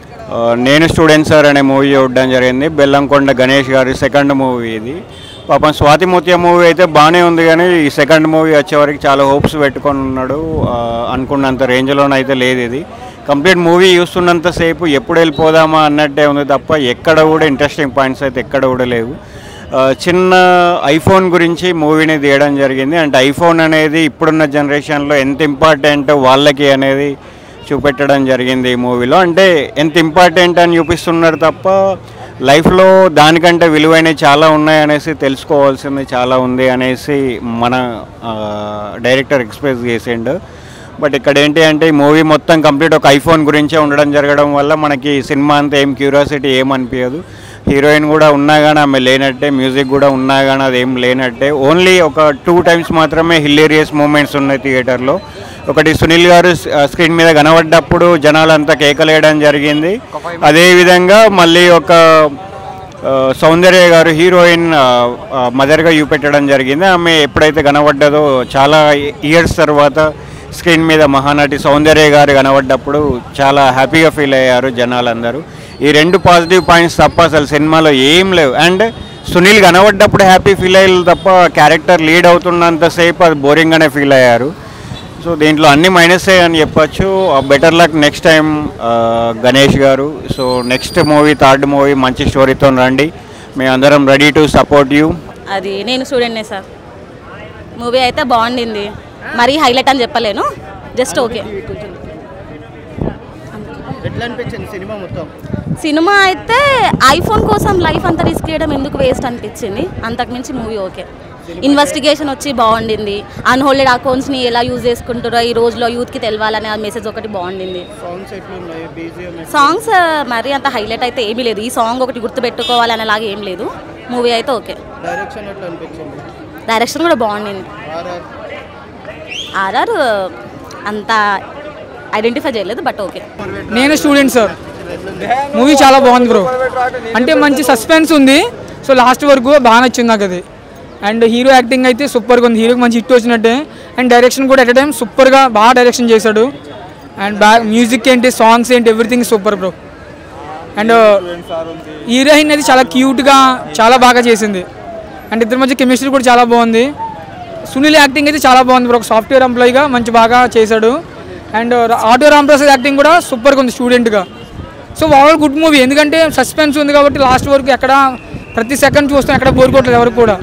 ఆ, నేను student sir అనే మూవీ చూడడం జరిగింది బెల్లంకొండ గణేష్ గారి సెకండ్ మూవీ ఇది పాపం స్వాతి ముత్య మూవీ అయితే బాగానే ఉంది కానీ ఈ సెకండ్ మూవీ వచ్చేవరకు చాలా హోప్స్ పెట్టుకొని ఉన్నాడు ఆ, అనుకున్నంత రేంజ్లోనైతే లేదు ఇది కంప్లీట్ మూవీ చూస్తున్నంతసేపు ఎప్పుడు వెళ్ళిపోదామా అన్నట్టే ఉంది తప్ప ఎక్కడ కూడా ఇంట్రెస్టింగ్ పాయింట్స్ అయితే ఎక్కడ కూడా లేవు ఆ, చిన్న ఐఫోన్ గురించి మూవీని తీయడం జరిగింది అంటే ఐఫోన్ అనేది ఇప్పుడున్న జనరేషన్లో ఎంత ఇంపార్టెంట్ వాళ్ళకి అనేది చూపెట్టడం జరిగింది ఈ మూవీలో అంటే ఎంత ఇంపార్టెంట్ అని చూపిస్తున్నారు తప్ప లైఫ్లో దానికంటే విలువైనవి చాలా ఉన్నాయి అనేసి తెలుసుకోవాల్సింది చాలా ఉంది అనేసి మన ఆ, డైరెక్టర్ ఎక్స్ప్రెస్ చేసిండు బట్ ఇక్కడ ఏంటి అంటే ఈ మూవీ మొత్తం కంప్లీట్ ఒక ఐఫోన్ గురించే ఉండడం జరగడం వల్ల మనకి సినిమా అంతా ఏం క్యూరియాసిటీ ఏం అనిపించదు హీరోయిన్ కూడా ఉన్నా కానీ ఆమె లేనట్టే మ్యూజిక్ కూడా ఉన్నా కానీ అది ఏం లేనట్టే ఓన్లీ ఒక టూ టైమ్స్ మాత్రమే హిల్లేరియస్ మూమెంట్స్ ఉన్నాయి థియేటర్లో ఒకటి సునీల్ గారు స్క్రీన్ మీద కనబడ్డప్పుడు జనాలంతా కేకలేయడం జరిగింది అదేవిధంగా మళ్ళీ ఒక ఆ, సౌందర్య గారు హీరోయిన్ ఆ, ఆ, మదర్గా చూపెట్టడం జరిగింది ఆమె ఎప్పుడైతే కనబడ్డదో చాలా ఇయర్స్ తర్వాత స్క్రీన్ మీద మహానటి సౌందర్య గారు కనబడ్డప్పుడు చాలా హ్యాపీగా ఫీల్ అయ్యారు జనాలందరూ ఈ రెండు పాజిటివ్ పాయింట్స్ తప్ప అసలు సినిమాలో ఏం లేవు అండ్ సునీల్ కనబడ్డప్పుడు హ్యాపీ ఫీల్ అయ్యారు తప్ప క్యారెక్టర్ లీడ్ అవుతున్నంతసేపు అది బోరింగ్గానే ఫీల్ అయ్యారు సో దీంట్లో అన్ని మైనసే అని చెప్పొచ్చు better luck next time Ganesh గారు so next movie third movie మంచి స్టోరీతో రండి మేము అందరం రెడీ టు సపోర్ట్ యూ అది నేను స్టూడెంట్నే సార్ మూవీ అయితే బాగుండింది మరీ హైలైట్ అని చెప్పలేను జస్ట్ ఓకే ఎట్లా అనిపించింది సినిమా మొత్తం సినిమా అయితే ఐఫోన్ కోసం లైఫ్ అంతా రిస్క్ చేయడం ఎందుకు వేస్ట్ అనిపించింది అంతకుమించి మూవీ ఓకే ఇన్వెస్టిగేషన్ వచ్చి బాగుండింది అన్హోల్డెడ్ అకౌంట్స్ని ఎలా యూజ్ చేసుకుంటారో ఈ రోజులో యూత్కి తెలవాలనే మెసేజ్ ఒకటి బాగుండింది సాంగ్స్ ఎట్లున్నాయి బీజిఎం సాంగ్స్ మరీ అంత హైలైట్ అయితే ఏమీ లేదు ఈ సాంగ్ ఒకటి గుర్తుపెట్టుకోవాలనేలాగా ఏం లేదు మూవీ అయితే ఓకే డైరెక్షన్ ఎట్లా అనిపించింది డైరెక్షన్ కూడా బాగుండింది ఆర్ఆర్ ఆర్ఆర్ అంత ఐడెంటిఫై చేయలేదు బట్ ఓకే నేను స్టూడెంట్ సార్ మూవీ చాలా బాగుంది బ్రో అంటే మంచి సస్పెన్స్ ఉంది సో లాస్ట్ వరకు బాగా నచ్చింది నాకు అది అండ్ హీరో యాక్టింగ్ అయితే సూపర్గా ఉంది హీరోకి మంచి హిట్ వచ్చినట్టే అండ్ డైరెక్షన్ కూడా ఎట్ టైం సూపర్గా బాగా డైరెక్షన్ చేశాడు అండ్ బ్యా మ్యూజిక్ ఏంటి సాంగ్స్ ఏంటి everything super bro and heroine అయితే చాలా క్యూట్గా చాలా బాగా చేసింది అండ్ ఇద్దరి మధ్య కెమిస్ట్రీ కూడా చాలా బాగుంది సునీల్ యాక్టింగ్ అయితే చాలా బాగుంది బ్రో ఒక సాఫ్ట్వేర్ ఎంప్లాయీగా మంచి బాగా చేశాడు అండ్ ఆటో రాంప్రసాద్ యాక్టింగ్ కూడా సూపర్గా ఉంది స్టూడెంట్గా సో ఓవరాల్ గుడ్ మూవీ ఎందుకంటే సస్పెన్స్ ఉంది కాబట్టి లాస్ట్ వరకు ఎక్కడ ప్రతి సెకండ్ చూస్తాం ఎక్కడ బోర్ కొట్టలేదు ఎవరికి కూడా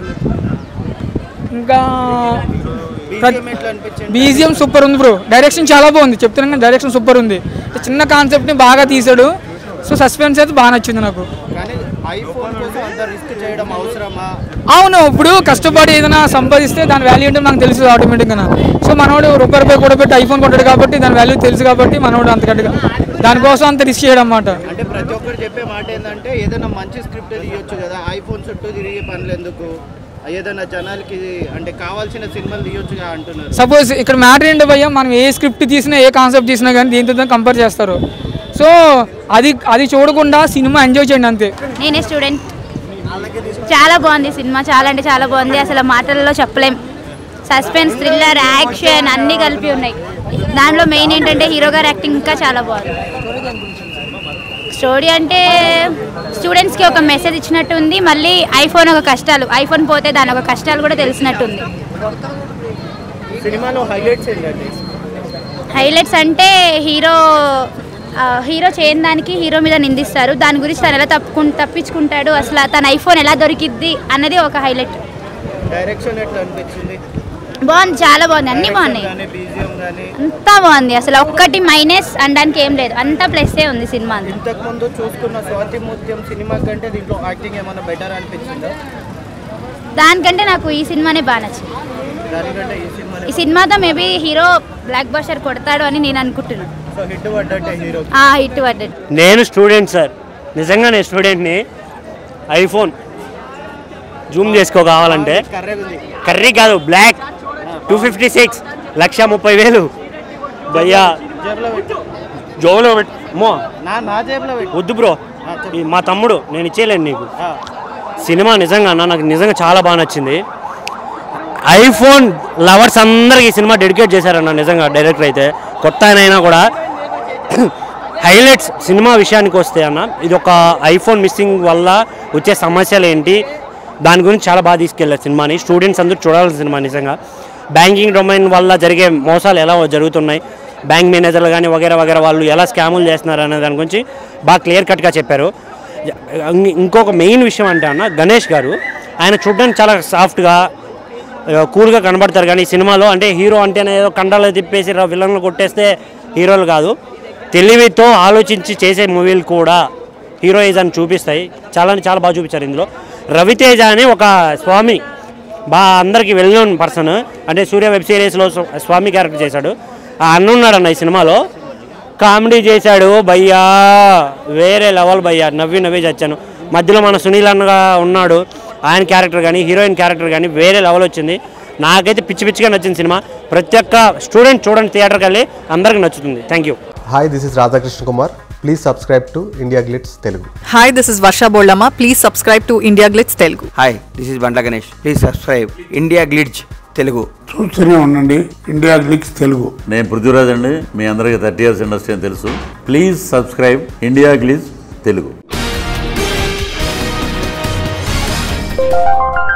ఇంకా బీజిఎం ఎట్లా అనిపించింది బీజిఎం సూపర్ ఉంది బ్రో డైరెక్షన్ చాలా బాగుంది చెప్తున్నాను కానీ డైరెక్షన్ సూపర్ ఉంది చిన్న కాన్సెప్ట్ని బాగా తీశాడు సో సస్పెన్స్ అయితే బాగా నచ్చింది నాకు కానీ ఐఫోన్ కోసం అంత రిస్క్ చేయడం అవసరమా అవును ఇప్పుడు కష్టపడి ఏదైనా సంపాదిస్తే దాని వాల్యూ ఏంటో నాకు తెలుసు ఆటోమేటిక్గా సో మనోడు రూపాయి రూపాయి కూడా పెట్టి ఐఫోన్ కొంటాడు కాబట్టి దాని వాల్యూ తెలుసు కాబట్టి మనోడు అంత గట్టిగా దానికోసం అంత రిస్క్ చేయడం అన్నమాట అంటే ప్రతి ఒక్కరు చెప్పే మాట ఏంటంటే ఏదైనా మంచి స్క్రిప్ట్ తీయొచ్చు కదా ఐఫోన్ చుట్టూ తిరిగే పనులు ఎందుకు ఏదైనా జనాలకి అంటే కావాల్సిన సినిమాలు తీయొచ్చుగా అంటున్నారు సపోజ్ ఇక్కడ మ్యాటర్ ఏంటో భయ్యా మనం ఏ స్క్రిప్ట్ తీసినా ఏ కాన్సెప్ట్ తీసినా కానీ దీంతో కంపేర్ చేస్తారు సో అది అది చూడకుండా సినిమా ఎంజాయ్ చేయండి అంతే నేనే స్టూడెంట్ చాలా బాగుంది సినిమా చాలా అంటే చాలా బాగుంది అసలు మాటలలో చెప్పలేం సస్పెన్స్ థ్రిల్లర్ యాక్షన్ అన్నీ కలిపి ఉన్నాయి దానిలో మెయిన్ ఏంటంటే హీరో గారి యాక్టింగ్ ఇంకా చాలా బాగుంది స్టోరీ అంటే స్టూడెంట్స్కి ఒక మెసేజ్ ఇచ్చినట్టు ఉంది మళ్ళీ ఐఫోన్ ఒక కష్టాలు ఐఫోన్ పోతే దాని ఒక కష్టాలు కూడా తెలిసినట్టుంది సినిమాలో హైలైట్స్ ఏంటండి హైలైట్స్ అంటే హీరో ఆ, హీరో చేయని దానికి హీరో మీద నిందిస్తారు దాని గురించి తను ఎలా తప్పుకు తప్పించుకుంటాడు అసలు తన ఐఫోన్ ఎలా దొరికిద్ది అన్నది ఒక హైలైట్ డైరెక్షన్ ఎట్లా అనిపించింది బాగుంది చాలా బాగుంది అన్నీ బాగున్నాయి కానీ బీజిఎం కానీ అంతా బాగుంది అసలు ఒక్కటి మైనస్ అనడానికి ఏం లేదు అంతా ప్లస్సే ఉంది సినిమా అంతా. ఇంతకు ముందు చూసుకున్న స్వాతి ముత్యం సినిమా కంటే దీంట్లో యాక్టింగ్ ఏమైనా బెటర్ అనిపించిందా దానికంటే నాకు ఈ సినిమానే బాగా నచ్చింది దానికంటే ఈ సినిమా ఈ సినిమాతో మేబీ హీరో బ్లాక్ బస్టర్ కొడతాడు అని నేను అనుకుంటున్నాను సో హిట్ పడ్డట్టే హీరో ఆ హిట్ పడ్డట్టు నేను స్టూడెంట్ సార్ నిజంగా నేను స్టూడెంట్ని ఐఫోన్ జూమ్ చేసుకో కావాలంటే కర్రే ఉంది కర్రీ కాదు black two fifty six lakh ముప్పై వేలు భయ్యా జేబులో పెట్టు జోలో పెట్ మో నా నా జేబులో పెట్టు వద్దు బ్రో ఆ, చెప్పు. ఈ మా తమ్ముడు నేను ఇచ్చేయలేను నీకు ఆ, సినిమా నిజంగా అన్న నాకు నిజంగా చాలా బాగా నచ్చింది ఐఫోన్ లవర్స్ అందరికి ఈ సినిమా డెడికేట్ చేశారన్న నిజంగా డైరెక్టర్ అయితే కొత్త ఆయన అయినా కూడా హైలైట్స్ సినిమా విషయానికి వస్తే అన్న ఇది ఒక ఐఫోన్ మిస్సింగ్ వల్ల వచ్చే సమస్యలు ఏంటి దాని గురించి చాలా బాగా తీసుకెళ్ళారు సినిమాని స్టూడెంట్స్ అందరూ చూడాల్సిన సినిమా నిజంగా బ్యాంకింగ్ డొమైన్ వల్ల జరిగే మోసాలు ఎలా జరుగుతున్నాయి బ్యాంక్ మేనేజర్లు కానీ వగేరా వగేరా వాళ్ళు ఎలా స్కాములు చేస్తున్నారు అనే దాని గురించి బాగా క్లియర్ కట్గా చెప్పారు ఇం- ఇంకొక మెయిన్ విషయం అంటే అన్న గణేష్ గారు ఆయన చూడడానికి చాలా సాఫ్ట్గా కూల్గా కనబడతారు కానీ ఈ సినిమాలో అంటే హీరో అంటేనే ఏదో కండాలు తిప్పేసి ర- విలన్లు కొట్టేస్తే హీరోలు కాదు తెలివితో ఆలోచించి చేసే మూవీలు కూడా హీరోయిజం చూపిస్తాయి చాలా అంటే చాలా బాగా చూపించారు ఇందులో రవితేజ అని ఒక స్వామి బాగా అందరికీ వెల్ నోన్ పర్సన్ అంటే సూర్య వెబ్ సిరీస్లో స్వ- స్వామి క్యారెక్టర్ చేశాడు ఆ అన్న ఉన్నాడన్న ఈ సినిమాలో కామెడీ చేశాడు భయ్యా వేరే లెవెల్ భయ్యా నవ్వి నవ్వి చచ్చాను మధ్యలో మన సునీల్ అన్నగా ఉన్నాడు ఆయన క్యారెక్టర్ కానీ హీరోయిన్ క్యారెక్టర్ కానీ వేరే లెవెల్ వచ్చింది నాకైతే పిచ్చి పిచ్చిగా నచ్చింది సినిమా ప్రతి ఒక్క స్టూడెంట్ చూడండి థియేటర్కి వెళ్ళి అందరికి నచ్చుతుంది thank you hi this is Radhakrishna Kumar please subscribe to India Glitz Telugu Hi, this is Varsha Boldama. Please subscribe to India Glitz Telugu. Hi this is Bandla Ganesh please subscribe India Glitz Telugu చూస్తూనే ఉండండి ఇండియా గ్లిక్స్ తెలుగు నేను పృథ్వీరాజ్ అండి మీ అందరికీ థర్టీ ఇయర్స్ ఇండస్ట్రీ అని తెలుసు please subscribe India Glitz Telugu